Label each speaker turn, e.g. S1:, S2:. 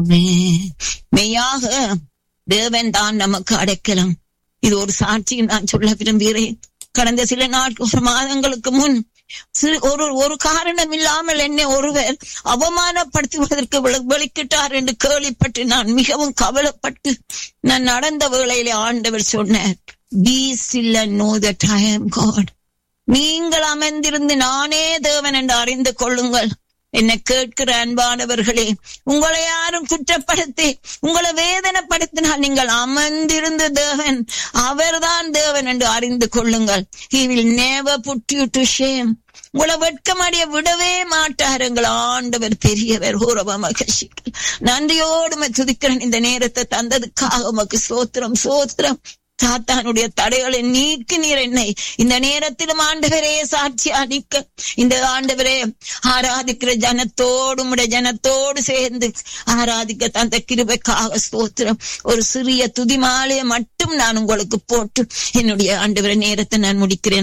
S1: மெய்யாக தேவன் தான் நமக்கு அடைக்கலம் இது ஒரு சாட்சி நான் சொல்ல விரும்புகிறேன் கடந்த சில நாட்கள் ஒரு மாதங்களுக்கு முன் சிறு ஒரு ஒரு காரணம் இல்லாமல் என்னை ஒருவர் அவமானப்படுத்துவதற்கு விள- வெளிக்கிட்டார் என்று கேள்விப்பட்டு நான் மிகவும் கவலைப்பட்டு நான் நடந்த வேளையிலே ஆண்டவர் சொன்னார் be still know that I am God நீங்கள் அமர்ந்திருந்து நானே தேவன் என்று அறிந்து கொள்ளுங்கள் என்னை கேட்கிற அன்பானவர்களே உங்களை யாரும் குற்றப்படுத்தி உங்களை வேதனைப்படுத்தினால் நீங்கள் அமர்ந்திருந்து தேவன் அவர்தான் தேவன் என்று அறிந்து கொள்ளுங்கள் he will never put you to shame உங்களை வெட்கமடைய விடவே மாட்டார் எங்கள் ஆண்டவர் பெரியவர் ஹோரவ மகிழ்ச்சி நன்றியோடு உம்மை துதிக்கிறேன் இந்த நேரத்தை தந்ததுக்காக உமக்கு சோத்திரம் சோத்திரம் சாத்தானுடைய தடைகளை நீக்கி நீர் என்னை இந்த நேரத்திலும் ஆண்டவரே சாட்சியா நிற்க இந்த ஆண்டவரே ஆராதிக்கிற ஜனத்தோடு உடைய ஜனத்தோடு சேர்ந்து ஆராதிக்க தந்த கிருபைக்காக ஸ்தோத்திரம் ஒரு சிறிய துதிமாலையை மட்டும் நான் உங்களுக்கு போட்டு என்னுடைய ஆண்டவரை நேரத்தை நான் முடிக்கிறேன்